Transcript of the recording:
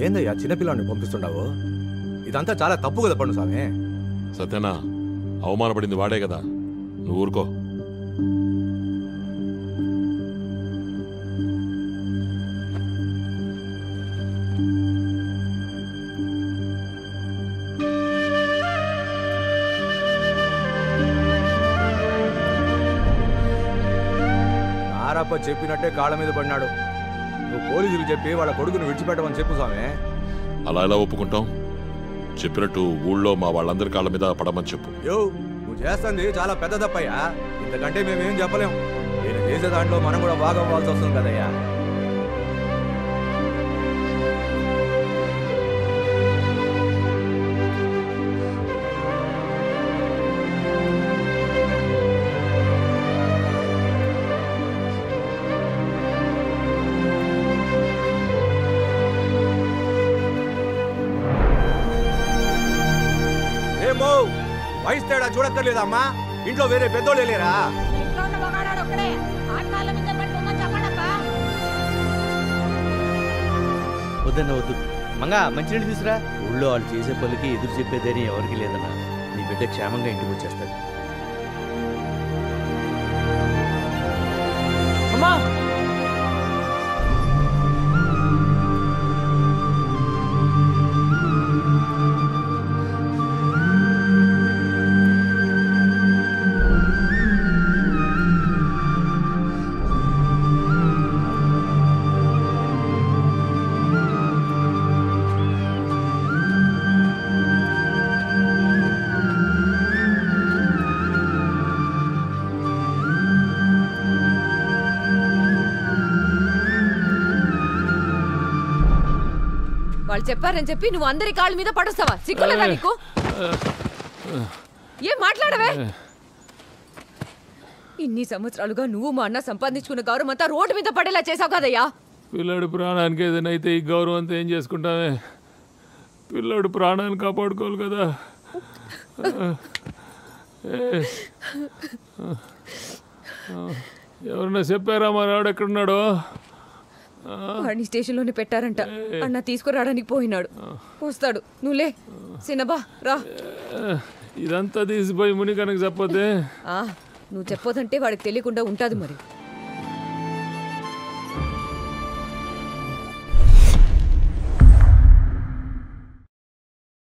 ఏందయ్యా చిన్నపిల్లాన్ని పంపిస్తుండవు ఇదంతా చాలా తప్పు కదా పండు స్వామి సత్యనా అవమానపడింది వాడే కదా నువ్వు ఊరుకో నారప్ప చెప్పినట్టే కాళ్ళ మీద పడినాడు నువ్వు పోలీసులు చెప్పి వాళ్ళ కొడుకుని విడిచిపెట్టమని చెప్పు స్వామి అలా ఎలా ఒప్పుకుంటాం చెప్పినట్టు ఊళ్ళో మా వాళ్ళందరి కాళ్ళ మీద పడమని చెప్పు యో నువ్వు చేస్తుంది చాలా పెద్ద తప్పయ్యా ఇంతకంటే మేమేం చెప్పలేం నేను చేసే దాంట్లో మనం కూడా భాగం అవ్వాల్సి వస్తుంది కదయ్యా ఏమో వయసు తేడా చూడక్కర్లేదమ్మా ఇంట్లో వేరే పెద్దోళ్ళే లేరా ఇంట్లో ఉన్న మగాడాడు ఒక్కడే ఆడవాళ్ళ మీద పడుతుందని చెప్పండప్పా వద్దన్న వద్దు మంగా మంచినీళ్ళు తీసురా ఊళ్ళో వాళ్ళు చేసే పనులకి ఎదురు చెప్పేదని ఎవరికి లేదన్నా నీ బిడ్డ క్షేమంగా ఇంటికి వచ్చేస్తాడు అమ్మా వాళ్ళు చెప్పారని చెప్పి నువ్వు అందరి కాళ్ళ మీద పడొస్తావా సిగ్గులేదా నీకు ఏం మాట్లాడవే ఇన్ని సంవత్సరాలుగా నువ్వు మా అన్న సంపాదించుకున్న గౌరవం అంతా రోడ్డు మీద పడేలా చేసావు కదయ్యా పిల్లాడు ప్రాణానికి ఏదైనా అయితే ఈ గౌరవం అంతా ఏం చేసుకుంటామే పిల్లాడు ప్రాణాన్ని కాపాడుకోవాలి కదా ఏ. ఎవరన్నా చెప్పారా మా నాడు ఎక్కడున్నాడో వాడిని స్టేషన్లోనే పెట్టారంట అన్న తీసుకురావడానికి పోయినాడు వస్తాడు నువ్వులే సినబా రా ఇదంతా తీసిపోయి మునికనకు చెప్పొద్దే ఆ, నువ్వు చెప్పొదంటే వాడికి తెలియకుండా ఉంటాది మరి